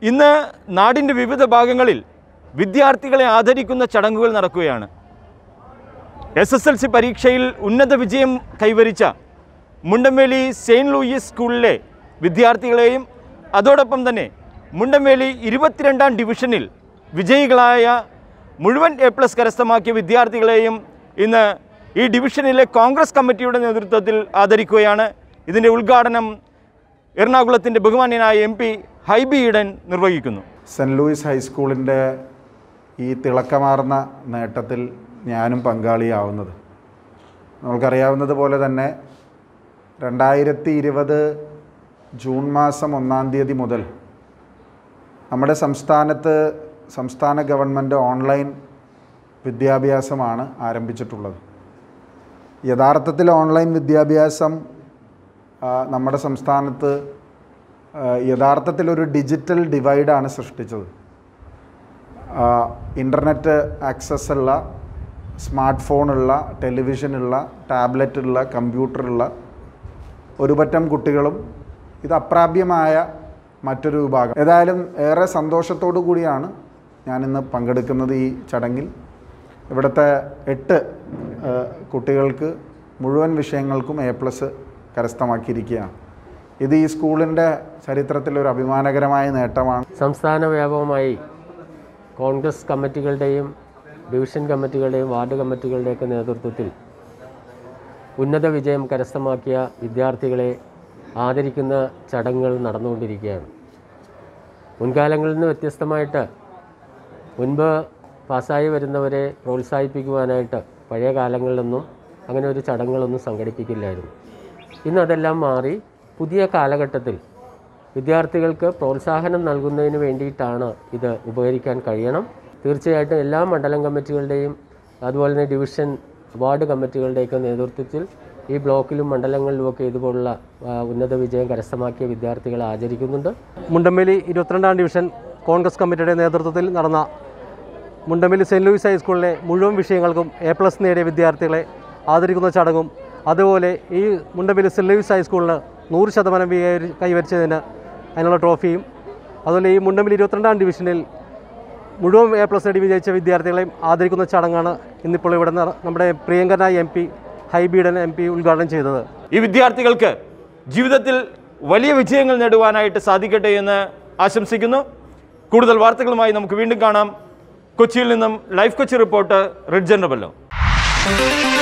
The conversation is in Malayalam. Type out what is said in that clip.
ഇന്ന് നാടിൻ്റെ വിവിധ ഭാഗങ്ങളിൽ വിദ്യാർത്ഥികളെ ആദരിക്കുന്ന ചടങ്ങുകൾ നടക്കുകയാണ് എസ് എസ് എൽ സി പരീക്ഷയിൽ ഉന്നത വിജയം കൈവരിച്ച മുണ്ടംവേലി സെയിൻറ്റ് ലൂയിസ് സ്കൂളിലെ വിദ്യാർത്ഥികളെയും അതോടൊപ്പം തന്നെ മുണ്ടംവേലി ഇരുപത്തിരണ്ടാം ഡിവിഷനിൽ വിജയികളായ മുഴുവൻ എ പ്ലസ് കരസ്ഥമാക്കിയ വിദ്യാർത്ഥികളെയും ഇന്ന് ഈ ഡിവിഷനിലെ കോൺഗ്രസ് കമ്മിറ്റിയുടെ നേതൃത്വത്തിൽ ആദരിക്കുകയാണ് ഇതിൻ്റെ ഉദ്ഘാടനം എറണാകുളത്തിൻ്റെ ബഹുമാന്യനായ എം പി ഹൈബി ഈഡൻ നിർവഹിക്കുന്നു സെൻറ്റ് ലൂയിസ് ഹൈസ്കൂളിൻ്റെ ഈ തിളക്കമാർന്ന നേട്ടത്തിൽ ഞാനും പങ്കാളിയാവുന്നത് നമുക്കറിയാവുന്നത് പോലെ തന്നെ രണ്ടായിരത്തി ഇരുപത് ജൂൺ മാസം ഒന്നാം തീയതി മുതൽ നമ്മുടെ സംസ്ഥാനത്ത് സംസ്ഥാന ഗവൺമെൻറ് ഓൺലൈൻ വിദ്യാഭ്യാസമാണ് ആരംഭിച്ചിട്ടുള്ളത് യഥാർത്ഥത്തിൽ ഓൺലൈൻ വിദ്യാഭ്യാസം ആ, നമ്മുടെ സംസ്ഥാനത്ത് ആ, യഥാർത്ഥത്തിലൊരു ഡിജിറ്റൽ ഡിവൈഡാണ് സൃഷ്ടിച്ചത് ഇൻ്റർനെറ്റ് ആക്സസ് ഉള്ള സ്മാർട്ട് ഫോണുള്ള ടെലിവിഷനുള്ള ടാബ്ലറ്റുള്ള കമ്പ്യൂട്ടറുള്ള ഒരു പറ്റം കുട്ടികളും ഇത് അപ്രാപ്യമായ മറ്റൊരു വിഭാഗം ഏതായാലും ഏറെ സന്തോഷത്തോടു കൂടിയാണ് ഞാനിന്ന് പങ്കെടുക്കുന്നത് ഈ ചടങ്ങിൽ ഇവിടുത്തെ എട്ട് ആ, കുട്ടികൾക്ക് മുഴുവൻ വിഷയങ്ങൾക്കും എ പ്ലസ് കരസ്ഥമാക്കിയിരിക്കുകയാണ് ഇത് ഈ സ്കൂളിൻ്റെ ചരിത്രത്തിലൊരു അഭിമാനകരമായ നേട്ടമാണ് സംസ്ഥാന വ്യാപകമായി കോൺഗ്രസ് കമ്മിറ്റികളുടെയും ഡിവിഷൻ കമ്മിറ്റികളുടെയും വാർഡ് കമ്മിറ്റികളുടെയൊക്കെ നേതൃത്വത്തിൽ ഉന്നത വിജയം കരസ്ഥമാക്കിയ വിദ്യാർത്ഥികളെ ആദരിക്കുന്ന ചടങ്ങുകൾ നടന്നുകൊണ്ടിരിക്കുകയാണ് മുൻകാലങ്ങളിൽ നിന്ന് വ്യത്യസ്തമായിട്ട് മുൻപ് പാസ്സായി വരുന്നവരെ പ്രോത്സാഹിപ്പിക്കുവാനായിട്ട് പഴയ കാലങ്ങളിലൊന്നും അങ്ങനെ ഒരു ചടങ്ങുകളൊന്നും സംഘടിപ്പിക്കില്ലായിരുന്നു ഇന്ന് അതെല്ലാം മാറി പുതിയ കാലഘട്ടത്തിൽ വിദ്യാർത്ഥികൾക്ക് പ്രോത്സാഹനം നൽകുന്നതിന് വേണ്ടിയിട്ടാണ് ഇത് ഉപകരിക്കാൻ കഴിയണം തീർച്ചയായിട്ടും എല്ലാ മണ്ഡലം കമ്മിറ്റികളുടെയും അതുപോലെ തന്നെ ഡിവിഷൻ വാർഡ് കമ്മിറ്റികളുടെയൊക്കെ നേതൃത്വത്തിൽ ഈ ബ്ലോക്കിലും മണ്ഡലങ്ങളിലുമൊക്കെ ഇതുപോലുള്ള ആ, ഉന്നത വിജയം കരസ്ഥമാക്കിയ വിദ്യാർത്ഥികളെ ആചരിക്കുന്നുണ്ട് മുണ്ടമ്പലി ഇരുപത്തിരണ്ടാം ഡിവിഷൻ കോൺഗ്രസ് കമ്മിറ്റിയുടെ നേതൃത്വത്തിൽ നടന്ന മുണ്ടമ്പലി സെൻറ്റ് ലൂയിസ് ഹൈസ്കൂളിലെ മുഴുവൻ വിഷയങ്ങൾക്കും എ പ്ലസ് നേടിയ വിദ്യാർത്ഥികളെ ആദരിക്കുന്ന ചടങ്ങും അതുപോലെ ഈ മുണ്ടമ്പലി സെൻറ്റ് ലൂയിസ് ഹൈസ്കൂളിന് നൂറ് ശതമാനം വികൈ- കൈവരിച്ചതിന് അതിനുള്ള ട്രോഫിയും അതുപോലെ ഈ മുണ്ടമ്പലി ഇരുപത്തിരണ്ടാം ഡിവിഷനിൽ മുഴുവൻ എ പ്ലസ് നേടി വിജയിച്ച വിദ്യാർത്ഥികളെയും ആദരിക്കുന്ന ചടങ്ങാണ് ഇന്നിപ്പോൾ ഇവിടെ നട- നമ്മുടെ പ്രിയങ്കരനായ M P Hibi Eden M P ഉദ്ഘാടനം ചെയ്തത് ഈ വിദ്യാർത്ഥികൾക്ക് ജീവിതത്തിൽ വലിയ വിജയങ്ങൾ നേടുവാനായിട്ട് സാധിക്കട്ടെ എന്ന് ആശംസിക്കുന്നു കൂടുതൽ വാർത്തകളുമായി നമുക്ക് വീണ്ടും കാണാം കൊച്ചിയിൽ നിന്നും life Kochi report Ridjan Rabello